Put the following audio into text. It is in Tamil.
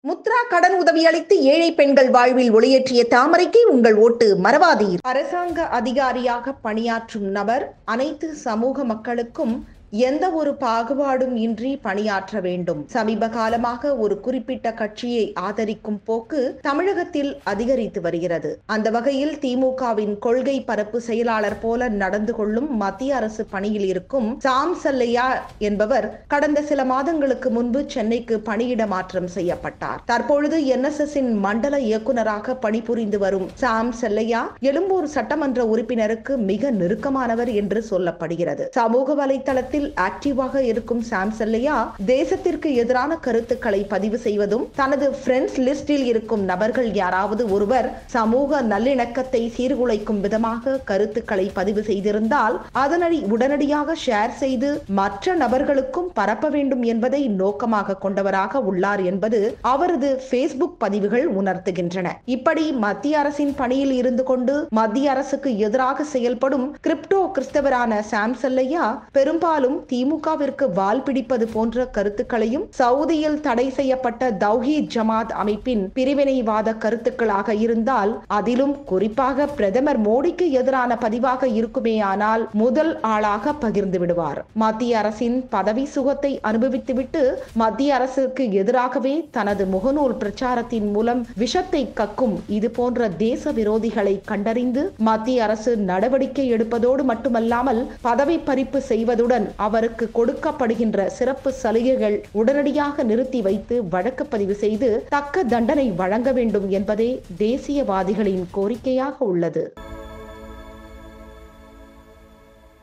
முத்ரா கடன் உதவி அளித்து ஏழை பெண்கள் வாழ்வில் ஒளியேற்றிய தாமரைக்கு உங்கள் ஓட்டு மறவாதீர் அரசாங்க அதிகாரியாக பணியாற்றும் நபர் அனைத்து சமூக மக்களுக்கும் எந்த ஒரு பாகுபாடும் இன்றி பணியாற்ற வேண்டும் சமீப காலமாக ஒரு குறிப்பிட்ட கட்சியை ஆதரிக்கும் போக்கு தமிழகத்தில் அதிகரித்து வருகிறது அந்த வகையில் திமுகவின் கொள்கை பரப்பு செயலாளர் போல நடந்து கொள்ளும் மத்திய அரசு பணியில் இருக்கும் சாம் சல்லையா என்பவர் கடந்த சில மாதங்களுக்கு முன்பு சென்னைக்கு பணியிட மாற்றம் செய்யப்பட்டார் தற்பொழுது என்எஸ்எஸ் இன் மண்டல இயக்குநராக பணிபுரிந்து வரும் சாம் செல்லையா எழும்பூர் சட்டமன்ற உறுப்பினருக்கு மிக நெருக்கமானவர் என்று சொல்லப்படுகிறது சமூக வலைதளத்தில் ஆக்டிவாக இருக்கும் சாம் செல்லையா தேசத்திற்கு எதிரான கருத்துக்களை பதிவு செய்வதும் தனது ஃப்ரெண்ட்ஸ் லிஸ்டில் இருக்கும் நபர்கள் யாராவது ஒருவர் சமூக நல்லிணக்கத்தை சீர்குலைக்கும் விதமாக கருத்துக்களை பதிவு செய்திருந்தால் அதனை உடனடியாக ஷேர் செய்து மற்ற நபர்களுக்கும் பரப்ப வேண்டும் என்பதை நோக்கமாக கொண்டவராக உள்ளார் என்பது அவரது ஃபேஸ்புக் பதிவுகள் உணர்த்துகின்றன இப்படி மத்திய அரசின் பணியில் இருந்து கொண்டு மத்திய அரசுக்கு எதிராக செயல்படும் கிரிப்டோ கிறிஸ்தவரான சாம் செல்லையா பெரும்பாலும் திமுகவிற்கு வால் பிடிப்பது போன்ற கருத்துக்களையும் சவுதியில் தடை செய்யப்பட்ட தௌஹீத் ஜமாத் அமைப்பின் பிரிவினைவாத கருத்துக்களாக இருந்தால் அதிலும் குறிப்பாக பிரதமர் மோடிக்கு எதிரான பதிவாக இருக்குமேயானால் முதல் ஆளாக பகிர்ந்து விடுவார் மத்திய அரசின் பதவி சுகத்தை அனுபவித்துவிட்டு மத்திய அரசுக்கு எதிராகவே தனது முகநூல் பிரச்சாரத்தின் மூலம் விஷத்தை கக்கும் இது போன்ற தேச விரோதிகளை கண்டறிந்து மத்திய அரசு நடவடிக்கை எடுப்பதோடு மட்டுமல்லாமல் பதவி பறிப்பு செய்வதுடன் அவருக்கு கொடுக்கப்படுகின்ற சிறப்பு சலுகைகள் உடனடியாக நிறுத்தி வைத்து வழக்கு பதிவு செய்து தக்க தண்டனை வழங்க வேண்டும் என்பதே தேசியவாதிகளின் கோரிக்கையாக உள்ளது